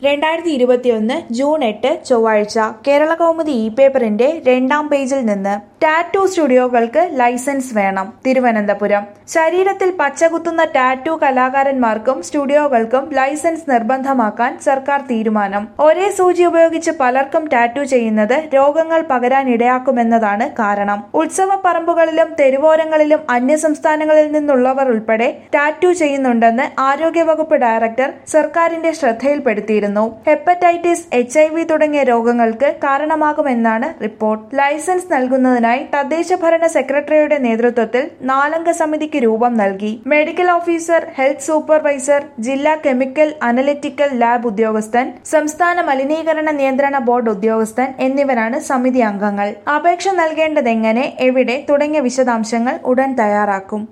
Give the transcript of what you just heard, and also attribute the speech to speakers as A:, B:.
A: രണ്ടായിരത്തി ഇരുപത്തിയൊന്ന് ജൂൺ എട്ട് ചൊവ്വാഴ്ച കേരള കൗമുദി ഇ പേപ്പറിന്റെ രണ്ടാം പേജിൽ നിന്ന് ടാറ്റു സ്റ്റുഡിയോകൾക്ക് ലൈസൻസ് വേണം തിരുവനന്തപുരം ശരീരത്തിൽ പച്ചകുത്തുന്ന ടാറ്റു കലാകാരന്മാർക്കും സ്റ്റുഡിയോകൾക്കും ലൈസൻസ് നിർബന്ധമാക്കാൻ സർക്കാർ തീരുമാനം ഒരേ സൂചി ഉപയോഗിച്ച് പലർക്കും ടാറ്റു ചെയ്യുന്നത് രോഗങ്ങൾ പകരാൻ ഇടയാക്കുമെന്നതാണ് കാരണം ഉത്സവ പറമ്പുകളിലും തെരുവോരങ്ങളിലും അന്യസംസ്ഥാനങ്ങളിൽ നിന്നുള്ളവർ ഉൾപ്പെടെ ടാറ്റു ചെയ്യുന്നുണ്ടെന്ന് ആരോഗ്യവകുപ്പ് ഡയറക്ടർ സർക്കാരിന്റെ ശ്രദ്ധയിൽപ്പെടുത്തിയിരുന്നു ഹെപ്പറ്റൈറ്റിസ് എച്ച് ഐ വി തുടങ്ങിയ രോഗങ്ങൾക്ക് കാരണമാകുമെന്നാണ് റിപ്പോർട്ട് ലൈസൻസ് നൽകുന്നതിനായി തദ്ദേശ ഭരണ സെക്രട്ടറിയുടെ നേതൃത്വത്തിൽ നാലംഗ സമിതിക്ക് രൂപം നൽകി മെഡിക്കൽ ഓഫീസർ ഹെൽത്ത് സൂപ്പർവൈസർ ജില്ലാ കെമിക്കൽ അനലിറ്റിക്കൽ ലാബ് ഉദ്യോഗസ്ഥൻ സംസ്ഥാന മലിനീകരണ നിയന്ത്രണ ബോർഡ് ഉദ്യോഗസ്ഥൻ എന്നിവരാണ് സമിതി അംഗങ്ങൾ അപേക്ഷ നൽകേണ്ടതെങ്ങനെ എവിടെ തുടങ്ങിയ വിശദാംശങ്ങൾ ഉടൻ തയ്യാറാക്കും